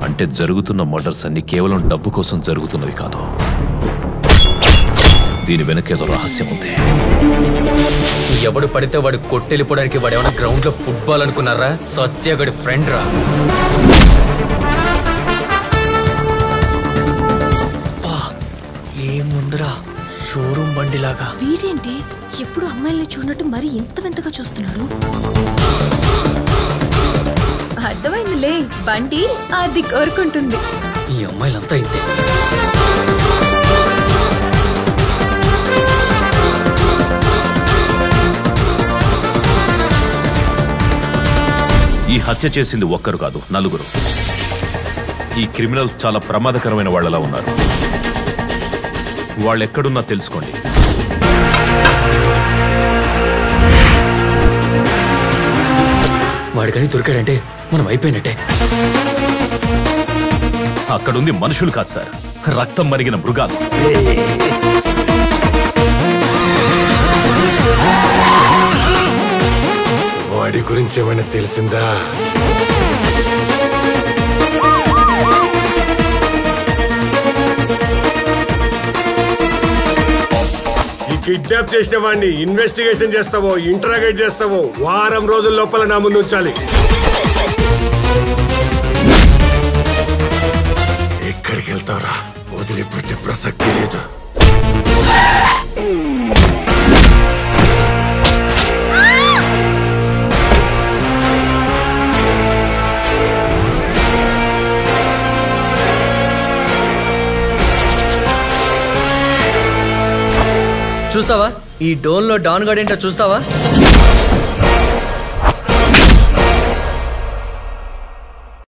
అంటే జరుగుతున్న మర్డర్స్ అన్ని కేవలం డబ్బు కోసం జరుగుతున్నవి కాదు దీని వెనకేదో రహస్యం ఉంది ఎవడు పడితే వాడు కొట్టెళ్ళిపోవడానికి వాడు ఏమైనా గ్రౌండ్ లో ఫుట్బాల్ అనుకున్నారా సత్యగడి ఫ్రెండ్ రా ఏముందిరా షోరూమ్ బండిలాగా వీడేంటి ఎప్పుడు అమ్మాయిల్ని చూడనట్టు మరి ఇంత వింతగా చూస్తున్నాడు అర్థమైందిలే బండి అది కోరుకుంటుంది ఈ అమ్మాయిలంతా ఇంతే ఈ హత్య చేసింది ఒక్కరు కాదు నలుగురు ఈ క్రిమినల్స్ చాలా ప్రమాదకరమైన వాళ్ళలా ఉన్నారు వాళ్ళెక్కడున్నా తెలుసుకోండి వాడికని దొరికాడంటే మనం అయిపోయినట్టే అక్కడుంది మనుషులు కాదు సార్ రక్తం మరిగిన మృగాలు వాడి గురించి ఏమైనా తెలిసిందా ఈ కిడ్నాప్ చేసిన వాడిని ఇన్వెస్టిగేషన్ చేస్తావో ఇంటరాగేట్ చేస్తావో వారం రోజుల లోపల నా ముందు ఉంచాలి ఎక్కడికి వెళ్తావురా వదిలిపెట్టే ప్రసక్తి లేదు చూస్తావా ఈ డోన్ లో డాన్ గార్డ్ ఏంటో చూస్తావా